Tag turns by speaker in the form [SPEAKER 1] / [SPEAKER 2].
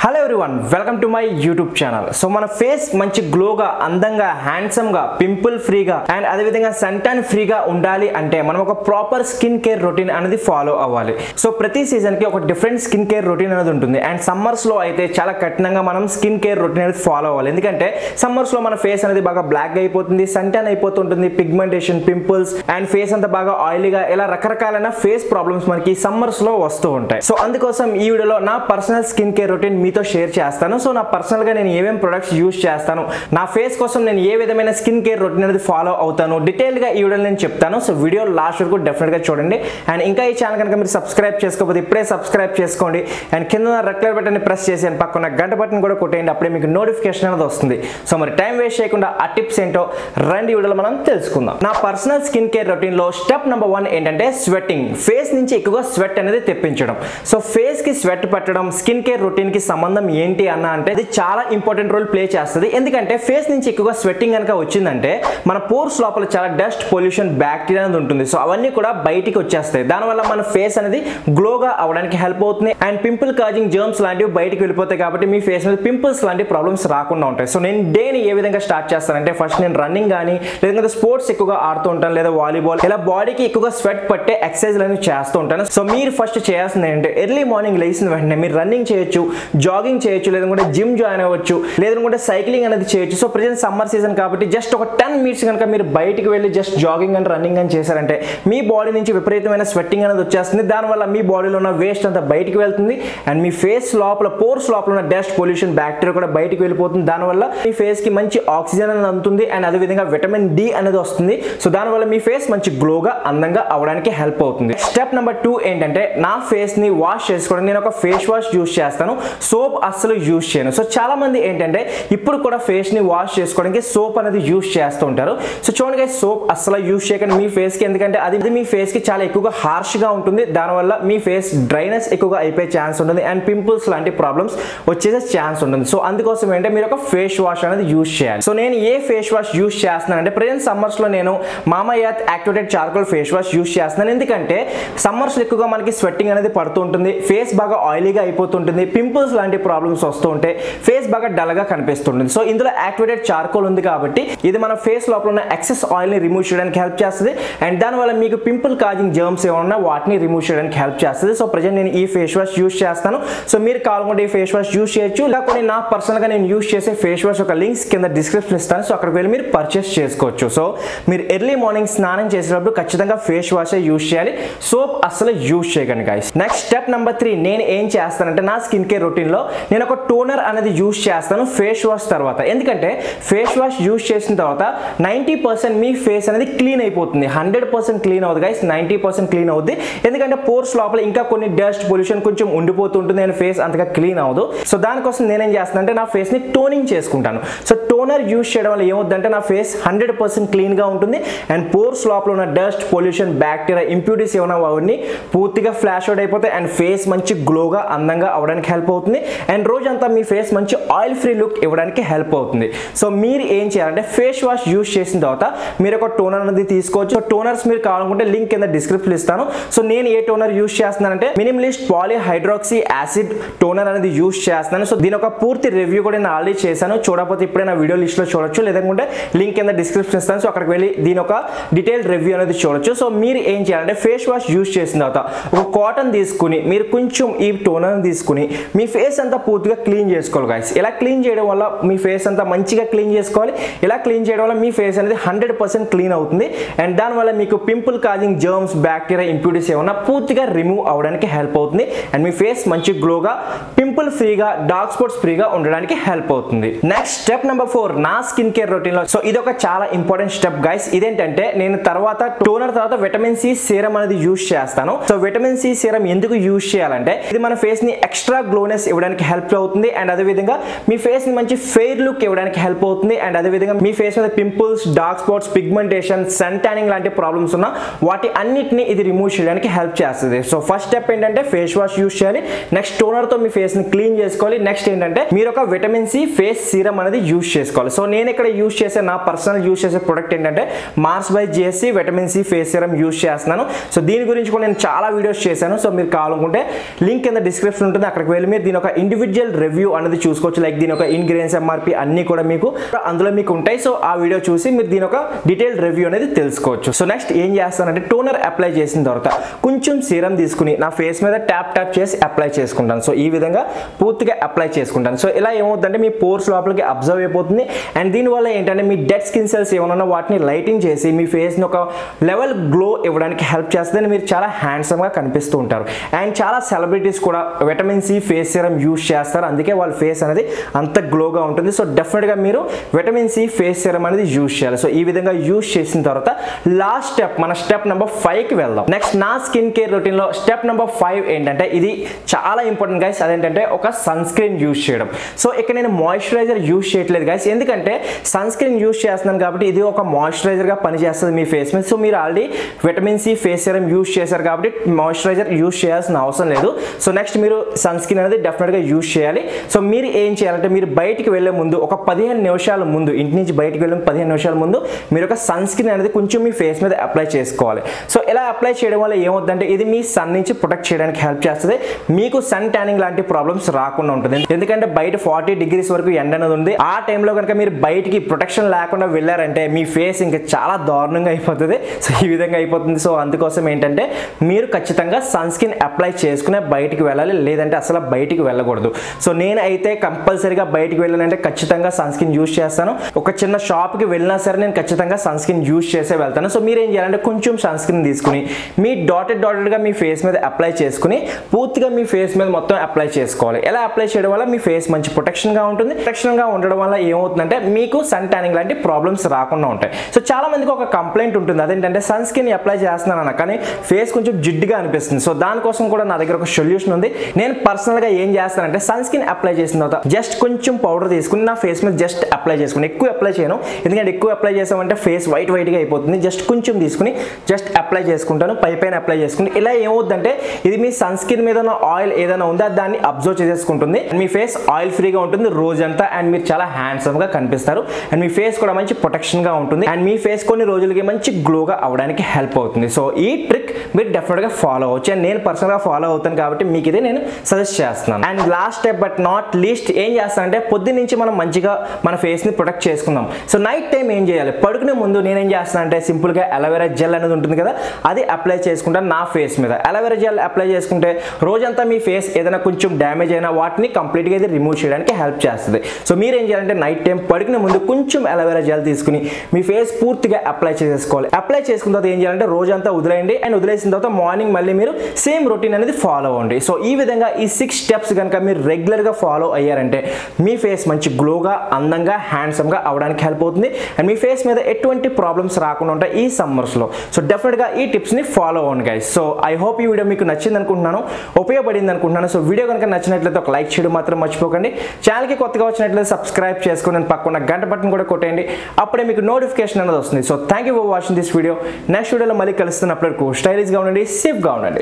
[SPEAKER 1] hello everyone welcome to my YouTube channel so మన face మంచి గ్లోగా అందంగా హ్యాండ్సమ్ గా పింపుల్ ఫ్రీగా అండ్ అదేవిధంగా సంటాన్ ఫ్రీగా ఉండాలి అంటే మనం ఒక ప్రాపర్ స్కిన్ కేర్ రొటీన్ అనేది ఫాలో అవ్వాలి సో ప్రతి సీజన్ కి ఒక డిఫరెంట్ స్కిన్ కేర్ రొటీన్ అనేది ఉంటుంది అండ్ సమ్మర్స్ లో అయితే చాలా కఠినంగా మనం స్కిన్ కేర్ రొటీన్ అనేది ఫాలో అవ్వాలి ఎందుకంటే సమ్మర్స్ లో మన ఫేస్ అనేది బాగా బ్లాక్ అయిపోతుంది సంటాన్ అయిపోతుంటుంది పిగ్మెంటేషన్ పింపుల్స్ అండ్ ఫేస్ అంతా బాగా ఆయిలీగా ఇలా రకరకాలైన ఫేస్ ప్రాబ్లమ్స్ మనకి సమ్మర్స్ లో వస్తూ ఉంటాయి సో అందుకోసం ఈ వీడియోలో నా పర్సనల్ స్కిన్ కేర్ రొటీన్ మీతో షేర్ చేస్తాను సో నా పర్సనల్ గా నేను ఏమేం ప్రొడక్ట్స్ యూస్ చేస్తాను నా ఫేస్ కోసం నేను ఏ విధమైన స్కిన్ కేర్ రొటీన్ అనేది ఫాలో అవుతాను డీటెయిల్ గా ఈ వీడియోలో నేను చెప్తాను సో వీడియో లాస్ట్ వరకు డెఫినెట్ గా చూడండి అండ్ ఇంకా ఈ ఛానల్ కనుక మీరు సబ్స్క్రైబ్ చేసుకోకపోతే ఇప్పుడే సబ్స్క్రైబ్ చేసుకోండి అండ్ కింద రెడ్ కలర్ బటన్ ప్రెస్ చేసి అండ్ పక్కన గంట బటన్ కూడా కొట్టేయండి అప్పుడే మీకు నోటిఫికేషన్ అనేది వస్తుంది సో మరి టైం వేస్ట్ చేయకుండా ఆ టిప్స్ ఏంటో రెండు వీడియోలో మనం తెలుసుకుందాం నా పర్సనల్ స్కిన్ కేర్ రొటీన్ లో స్టెప్ నెంబర్ వన్ ఏంటంటే స్వెట్టింగ్ ఫేస్ నుంచి ఎక్కువగా స్వెట్ అనేది తెప్పించడం సో ఫేస్ కి స్వెట్ పెట్టడం స్కిన్ కేర్ రొటీన్ కి సంబంధం ఏంటి అన్న అంటే ఇది చాలా ఇంపార్టెంట్ రోల్ ప్లే చేస్తుంది ఎందుకంటే ఫేస్ నుంచి ఎక్కువగా స్వెట్టింగ్ కనుక వచ్చిందంటే మన పోర్స్ లోపల చాలా డస్ట్ పొల్యూషన్ బ్యాక్టీరియా అనేది ఉంటుంది సో అవన్నీ కూడా బయటికి వచ్చేస్తాయి దానివల్ల మన ఫేస్ అనేది గ్లోగా అవడానికి హెల్ప్ అవుతుంది అండ్ పింపుల్ కాజింగ్ జర్మ్స్ లాంటివి బయటికి వెళ్ళిపోతాయి కాబట్టి మీ ఫేస్ మీద పింపుల్స్ లాంటి ప్రాబ్లమ్స్ రాకుండా ఉంటాయి సో నేను డేని ఏ విధంగా స్టార్ట్ చేస్తానంటే ఫస్ట్ నేను రన్నింగ్ కానీ లేదంటే స్పోర్ట్స్ ఎక్కువగా ఆడుతూ ఉంటాను లేదా వాలీబాల్ ఇలా బాడీకి ఎక్కువగా స్వెట్ పట్టే ఎక్సర్సైజ్ అనేవి చేస్తూ ఉంటాను సో మీరు ఫస్ట్ చేయాల్సింది ఏంటంటే ఎర్లీ మార్నింగ్ లేచిన వెంటనే మీరు రన్నింగ్ చేయొచ్చు జాగింగ్ చేయొచ్చు లేదంటే జిమ్ జాయిన్ అవ్వచ్చు లేదంటే సైక్లింగ్ అనేది చేయొచ్చు సో ప్రజెంట్ సమ్మర్ సీజన్ కాబట్టి జస్ట్ ఒక టెన్ మినిట్స్ కనుక మీరు బయటికి వెళ్ళి జస్ట్ జాగింగ్ అండ్ రన్నింగ్ అని చేశారంటే మీ బాడీ నుంచి విపరీతమైన స్వెట్టింగ్ అనేది వచ్చేస్తుంది దానివల్ల మీ బాడీలో ఉన్న వేస్ట్ అంతా బయటికి వెళ్తుంది అండ్ మీ ఫేస్ లోపల పోర్స్ లోపల ఉన్న డస్ట్ పొల్యూషన్ బ్యాక్టీరియా కూడా బయటికి వెళ్ళిపోతుంది దానివల్ల మీ ఫేస్ కి మంచి ఆక్సిజన్ అనేది అందుతుంది అండ్ అదేవిధంగా విటమిన్ డి అనేది వస్తుంది సో దానివల్ల మీ ఫేస్ మంచి గ్లోగా అందంగా అవడానికి హెల్ప్ అవుతుంది స్టెప్ నెంబర్ టూ ఏంటంటే నా ఫేస్ ని వాష్ చేసుకోవడం నేను ఒక ఫేస్ వాష్ యూస్ చేస్తాను సోప్ అస్సలు యూస్ చేయను సో చాలా మంది ఏంటంటే ఇప్పుడు కూడా ఫేస్ ని వాష్ చేసుకోవడానికి సోప్ అనేది యూస్ చేస్తూ ఉంటారు సో చూడండి సోప్ అస్సలు యూస్ చేయకండి మీ ఫేస్ కి ఎందుకంటే అది ఇది మీ ఫేస్ కి చాలా ఎక్కువగా హార్ష్ గా ఉంటుంది దానివల్ల మీ ఫేస్ డ్రైనెస్ ఎక్కువగా అయిపోయే ఛాన్స్ ఉంటుంది అండ్ పింపుల్స్ లాంటి ప్రాబ్లమ్స్ వచ్చేసే ఛాన్స్ ఉంటుంది సో అందుకోసం ఏంటంటే మీరు ఒక ఫేస్ వాష్ అనేది యూస్ చేయాలి సో నేను ఏ ఫేస్ వాష్ యూస్ చేస్తున్నానంటే ప్రజెంట్ సమ్మర్స్ లో నేను Mamaearth activated charcoal face wash use చేస్తున్నాను ఎందుకంటే సమ్మర్స్ ఎక్కువగా మనకి స్వెట్టింగ్ అనేది పడుతూ ఉంటుంది ఫేస్ బాగా ఆయిలీగా అయిపోతుంటుంది పింపుల్స్ లాంటి ప్రాబ్లమ్స్ వస్తూ ఉంటాయి ఫేస్ బాగా డల్ గా కనిపిస్తుంటుంది సో ఇందులో యాక్టివేటెడ్ చార్కోల్ ఉంది కాబట్టి ఇది మన ఫేస్ లోపల ఉన్న ఎక్సెస్ ఆయిల్ ని రిమూవ్ చేయడానికి హెల్ప్ చేస్తుంది అండ్ దానివల్ల మీకు పింపుల్ కాజింగ్ జర్మ్స్ ఏమన్నా వాటిని రిమూవ్ చేయడానికి హెల్ప్ చేస్తుంది సో ప్రజెంట్ నేను ఈ ఫేస్ వాష్ యూస్ చేస్తాను సో మీరు కావాలనుకుంటే ఈ ఫేస్ వాష్ యూస్ చేయొచ్చు ఇలా కొన్ని నా పర్సనల్ గా నేను యూస్ చేసే ఫేస్ వాష్ ఒక లింక్స్ కింద డిస్క్రిప్షన్ ఇస్తాను సో అక్కడికి వెళ్ళి మీరు పర్చేస్ చేసుకోవచ్చు సో మీరు ఎర్లీ మార్నింగ్ స్నానం చేసేటప్పుడు ఖచ్చితంగా ఫేస్ వాష్ యూస్ చేయాలి సోప్ అస్సలు యూస్ చేయకండి guys next step number three నేను ఏం చేస్తానంటే నా స్కిన్ కేర్ రొటీన్ లో నేను ఒక టోనర్ అనేది యూస్ చేస్తాను ఫేస్ వాష్ తర్వాత ఎందుకంటే ఫేస్ వాష్ యూస్ చేసిన తర్వాత నైంటీ పర్సెంట్ మీ ఫేస్ అనేది క్లీన్ అయిపోతుంది హండ్రెడ్ పర్సెంట్ క్లీన్ అవుతుంది గైస్ నైంటీ పర్సెంట్ క్లీన్ అవుతుంది ఎందుకంటే పోర్స్ లోపల ఇంకా కొన్ని డస్ట్ పొల్యూషన్ కొంచెం ఉండిపోతుంటుంది నేను ఫేస్ అంతగా క్లీన్ అవ్వదు సో దానికోసం నేనేం చేస్తాను అంటే నా ఫేస్ ని టోనింగ్ చేసుకుంటాను సో టోనర్ యూస్ చేయడం వల్ల ఏమవుతుందంటే నా ఫేస్ హండ్రెడ్ పర్సెంట్ క్లీన్ గా ఉంటుంది అండ్ పోర్స్ లోపల ఉన్న డస్ట్ పొల్యూషన్ బ్యాక్టీరియా ఇంప్యూరిటీస్ ఏమైనా అవన్నీ పూర్తిగా ఫ్లాష్ అవుట్ అయిపోతాయి అండ్ ఫేస్ మంచి గ్లోగా అందంగా అవడానికి హెల్ప్ అవుతుంది అండ్ రోజంతా మీ ఫేస్ మంచి ఆయిల్ ఫ్రీ లుక్ ఇవ్వడానికి హెల్ప్ అవుతుంది సో మీరు ఏం చేయాలంటే ఫేస్ వాష్ యూస్ చేసిన తర్వాత మీరు ఒక టోనర్ అనేది తీసుకోవచ్చు టోనర్స్ మీరు కావాలనుకుంటే లింక్ కింద డిస్క్రిప్షన్ ఇస్తాను సో నేను ఏ టోనర్ యూస్ చేస్తున్నానంటే minimalist poly hydroxy acid toner అనేది యూస్ చేస్తున్నాను సో దీని ఒక పూర్తి రివ్యూ కూడా నేను ఆల్రెడీ చేశాను చూడకపోతే ఇప్పుడే నా వీడియో లిస్ట్ లో చూడొచ్చు లేదంటే లింక్ కింద డిస్క్రిప్షన్ ఇస్తాను సో అక్కడికి వెళ్ళి దీని ఒక డీటెయిల్ రివ్యూ అనేది చూడొచ్చు సో మీరు ఏం చేయాలంటే ఫేస్ వాష్ యూస్ చేసిన తర్వాత ఒక కాటన్ తీసుకుని మీరు కొంచెం ఈ టోనర్ తీసుకుని మీ ఫేస్ అంతా పూర్తిగా క్లీన్ చేసుకోవాలి గాయస్ ఇలా క్లీన్ చేయడం వల్ల మీ ఫేస్ అంతా మంచిగా క్లీన్ చేసుకోవాలి ఇలా క్లీన్ చేయడం వల్ల మీ ఫేస్ అనేది హండ్రెడ్ పర్సెంట్ క్లీన్ అవుతుంది అండ్ దానివల్ల మీకు pimple causing germs bacteria impurities ఏమన్నా పూర్తిగా రిమూవ్ అవడానికి హెల్ప్ అవుతుంది అండ్ మీ ఫేస్ మంచి గ్లోగా పింపుల్ ఫ్రీగా డార్క్ స్పాట్స్ ఫ్రీగా ఉండడానికి హెల్ప్ అవుతుంది నెక్స్ట్ స్టెప్ నెంబర్ ఫోర్ నా స్కిన్ కేర్ రొటీన్ లో సో ఇది ఒక చాలా ఇంపార్టెంట్ స్టెప్ గైస్ ఇదేంటంటే నేను తర్వాత టోనర్ తర్వాత విటమిన్ సి సీరం అనేది యూస్ చేస్తాను సో విటమిన్ సి సీరం ఎందుకు యూస్ చేయాలంటే ఇది మన ఫేస్ ని ఎక్స్ట్రా గ్లోనెస్ ఇవ్వడానికి హెల్ప్ అవుతుంది అండ్ అదేవిధంగా మీ ఫేస్ ని మంచి ఫెయిర్ లుక్ ఇవ్వడానికి హెల్ప్ అవుతుంది అండ్ అదేవిధంగా మీ ఫేస్ మీద pimples dark spots pigmentation sun tanning లాంటి ప్రాబ్లమ్స్ ఉన్న వాటి అన్నిటిని ఇది రిమూవ్ చేయడానికి హెల్ప్ చేస్తుంది సో ఫస్ట్ స్టెప్ ఏంటంటే ఫేస్ వాష్ యూస్ చేయాలి నెక్స్ట్ టోనర్ తో మీ ఫేస్ ని క్లీన్ చేసుకోవాలి నెక్స్ట్ ఏంటంటే మీరు ఒక విటమిన్ సి ఫేస్ సీరం అనేది యూస్ చేసుకోవాలి సో నేను ఇక్కడ యూస్ చేసే నా పర్సనల్ యూస్ చేసే ప్రొడక్ట్ ఏంటంటే Mars by GSC vitamin C face serum use చేస్తున్నాను సో దీని గురించి కూడా నేను చాలా వీడియోస్ చేశాను సో మీరు కావాలనుకుంటే లింక్ కింద డిస్క్రిప్షన్ ఉంటుంది అక్కడికి వెళ్ళి మీరు దీని ఒక ఇండివిజువల్ రివ్యూ అనేది చూసుకోవచ్చు లైక్ దీని యొక్క ఇంగ్రీడియంట్స్ ఎంఆర్పి అన్ని కూడా మీకు అందులో మీకు ఉంటాయి సో ఆ వీడియో చూసి మీరు దీని ఒక డీటెయిల్ రివ్యూ అనేది తెలుసుకోవచ్చు సో నెక్స్ట్ ఏం చేస్తానంటే టోనర్ అప్లై చేసిన తర్వాత కొంచెం సీరం తీసుకుని నా ఫేస్ మీద ట్యాప్ ట్యాప్ చేసి అప్లై చేసుకుంటాను సో ఈ విధంగా పూర్తిగా అప్లై చేసుకుంటాను సో ఇలా ఏమవుతుందంటే మీ పోర్స్ లోపలికి అబ్జర్వ్ అయిపోతుంది అండ్ దీనివల్ల ఏంటంటే మీ డెడ్ స్కిన్ సెల్స్ ఏమన్నా వాటిని లైటింగ్ చేసి మీ ఫేస్ని ఒక లెవెల్ గ్లో ఇవ్వడానికి హెల్ప్ చేస్తుంది మీరు చాలా హ్యాండ్సమ్గా కనిపిస్తూ ఉంటారు అండ్ చాలా సెలబ్రిటీస్ కూడా vitamin C face serum use చేస్తారు అందుకే వాళ్ళ ఫేస్ అనేది అంత గ్లోగా ఉంటుంది సో డెఫినెట్గా మీరు విటమిన్ సి ఫేస్ సీరం అనేది యూస్ చేయాలి సో ఈ విధంగా యూస్ చేసిన తర్వాత లాస్ట్ స్టెప్ మన స్టెప్ నెంబర్ ఫైవ్కి వెళ్దాం నెక్స్ట్ నా స్కిన్ కేర్ రొటీన్లో స్టెప్ నెంబర్ ఫైవ్ ఏంటంటే ఇది చాలా ఇంపార్టెంట్ గైస్ అదేంటంటే ఒక సన్ స్క్రీన్ యూస్ చేయడం సో ఇక్కడ నేను మాయిశ్చరైజర్ యూస్ చేయట్లేదు గైస్ ఎందుకంటే సన్ స్క్రీన్ యూస్ చేస్తున్నాను కాబట్టి ఇది ఒక మాయిశ్చరైజర్గా పనిచేస్తుంది మీ ఫేస్ మీద సో మీరు already vitamin C face serum use చేశారు కాబట్టి మాయిశ్చరైజర్ యూస్ చేయాల్సిన అవసరం లేదు సో నెక్స్ట్ మీరు సన్ స్క్రీన్ అనేది డెఫినెట్గా యూస్ చేయాలి సో మీరు ఏం చేయాలంటే మీరు బయటికి వెళ్ళే ముందు ఒక పదిహేను నిమిషాల ముందు ఇంటి నుంచి బయటికి వెళ్ళే పదిహేను నిమిషాల ముందు మీరు ఒక సన్ స్క్రీన్ అనేది కొంచెం మీ ఫేస్ మీద అప్లై చేసుకోవాలి సో ఇలా అప్లై చేయడం వల్ల ఏమవుతుందంటే ఇది మీ సన్ నుంచి ప్రొటెక్ట్ చేయడానికి హెల్ప్ చేస్తుంది మీకు సన్ ట్యానింగ్ లాంటి ప్రాబ్లమ్స్ రాకుండా ఉంటుంది ఎందుకంటే బయట ఫార్టీ డిగ్రీస్ వరకు ఎండ అనేది ఉంది ఆ టైంలో కనుక మీరు బయటికి ప్రొటెక్షన్ లేకుండా వెళ్ళారంటే మీ ఫేస్ ఇంకా చాలా దారుణంగా అయిపోతుంది సో ఈ విధంగా అయిపోతుంది సో అందుకోసం ఏంటంటే మీరు ఖచ్చితంగా సన్ స్క్రీన్ అప్లై చేసుకునే బయటికి వెళ్ళాలి లేదంటే అసలు బయటికి వెళ్ళకూడదు సో నేను అయితే కంపల్సరీగా బయటికి వెళ్ళాలంటే ఖచ్చితంగా సన్ స్క్రీన్ యూస్ చేస్తాను ఒక చిన్న షాప్కి వెళ్ళినా సరే నేను ఖచ్చితంగా సన్ స్క్రీన్ యూస్ చేసే వెళ్తాను సో మీరు ఏం చేయాలంటే కొంచెం సన్ స్క్రీన్ తీసుకుని మీ డాటెడ్ డాటెడ్గా మీ ఫేస్ మీద అప్లై చేసుకుని పూర్తిగా మీ ఫేస్ మీద మొత్తం అప్లై చేసుకోవాలి ఎలా అప్లై చేయడం వల్ల మీ ఫేస్ మంచి ప్రొటెక్షన్గా ఉంటుంది ప్రొటెక్షన్గా ఉండడం వల్ల ఏమవుతుందంటే మీకు సన్ ట్యానింగ్ లాంటి ప్రాబ్లమ్స్ రాకుండా ఉంటాయి సో చాలా మందికి ఒక కంప్లైంట్ ఉంటుంది అదేంటంటే సన్ స్క్రీన్ అప్లై చేస్తున్నాను అన్న కానీ ఫేస్ కొంచెం జిడ్డుగా అనిపిస్తుంది సో దానికోసం కూడా నా దగ్గర ఒక సొల్యూషన్ ఉంది నేను పర్సనల్గా ఏం చేస్తానంటే సన్ స్క్రీన్ అప్లై చేసిన తర్వాత జస్ట్ కొంచెం పౌడర్ తీసుకుని నా ఫేస్ మీద జస్ట్ అప్లై చేసుకుని ఎక్కువ అప్లై చేయను ఎందుకంటే ఎక్కువ అప్లై చేసామంటే ఫేస్ వైట్ వైట్గా అయిపోతుంది జస్ట్ కొంచెం తీసుకుని జస్ట్ అప్లై చేసుకుంటాను పై పైన అప్లై చేసుకుని ఇలా ఏమవుతుందంటే ఇది మీ సన్ స్క్రీన్ మీద ఉన్న ఆయిల్ ఏదైనా ఉందో అది దాన్ని అబ్జర్వ్ చేసేసుకుంటుంది And మీ ఫేస్ ఆయిల్ ఫ్రీగా ఉంటుంది రోజంతా అండ్ మీరు చాలా హ్యాండ్సమ్ గా కనిపిస్తారు అండ్ మీ ఫేస్ కూడా మంచి ప్రొటెక్షన్ గా ఉంటుంది అండ్ మీ ఫేస్ కొన్ని రోజులకి మంచి గ్లోగా అవడానికి హెల్ప్ అవుతుంది సో ఈ ట్రిక్ మీరు డెఫినెట్ గా ఫాలో అవ్వచ్చు అండ్ నేను పర్సనల్ గా ఫాలో అవుతాను కాబట్టి మీకు ఇది నేను సజెస్ట్ చేస్తున్నాను and last step but not least ఏం చేస్తానంటే పొద్దున్న నుంచి మనం మంచిగా మన ఫేస్ ని ప్రొటెక్ట్ చేసుకుందాం సో నైట్ టైం ఏం చేయాలి పడుకునే ముందు నేనేం చేస్తానంటే సింపుల్ గా అలోవెరా జెల్ అనేది ఉంటుంది కదా అది అప్లై చేసుకుంటాను నా ఫేస్ మీద అలోవెరా జెల్ అప్లై చేసుకుంటే రోజంతా మీ ఫేస్ ఏదైనా కొంచెం డ్యామేజ్ అయినా వాటిని కంప్లీట్గా ఇది రిమూవ్ చేయడానికి హెల్ప్ చేస్తుంది సో మీరు ఏం చేయాలంటే నైట్ టైం పడుకునే ముందు కొంచెం అలోవెరా జెల్ తీసుకుని మీ ఫేస్ పూర్తిగా అప్లై చేసేసుకోవాలి అప్లై చేసుకున్న తర్వాత ఏం చేయాలంటే రోజంతా వదిలేయండి అండ్ వదిలేసిన తర్వాత మార్నింగ్ మళ్ళీ మీరు సేమ్ రొటీన్ అనేది ఫాలో అవ్వండి సో ఈ విధంగా ఈ సిక్స్ స్టెప్స్ కనుక మీరు రెగ్యులర్గా ఫాలో అయ్యారంటే మీ ఫేస్ మంచి గ్లోగా అందంగా హ్యాండ్సమ్గా అవడానికి హెల్ప్ అవుతుంది అండ్ మీ ఫేస్ మీద ఎటువంటి ప్రాబ్లమ్స్ రాకుండా ఉంటాయి ఈ సమ్మర్స్లో సో డెఫినెట్గా ఈ టిప్స్ని ఫాలో అవ్వండి గైస్ సో ఐ హోప్ ఈ వీడియో మీకు నచ్చింది అనుకుంటున్నాను ఉపయోగపడింది అనుకుంటున్నాను సో వీడియో కనుక నచ్చినట్లయితే ఒక లైక్ చేయడం మాత్రం మర్చిపోకండి ఛానల్కి కొత్తగా వచ్చినట్లయితే సబ్స్క్రైబ్ చేసుకుని నేను పక్కన గంట బటన్ కూడా కొట్టేయండి అప్పుడే మీకు నోటిఫికేషన్ అనేది వస్తుంది so thank you for watching this video next వీడియోలో మళ్ళీ కలుస్తున్నప్పటికూ స్టైలిష్గా ఉండండి సేఫ్గా ఉండండి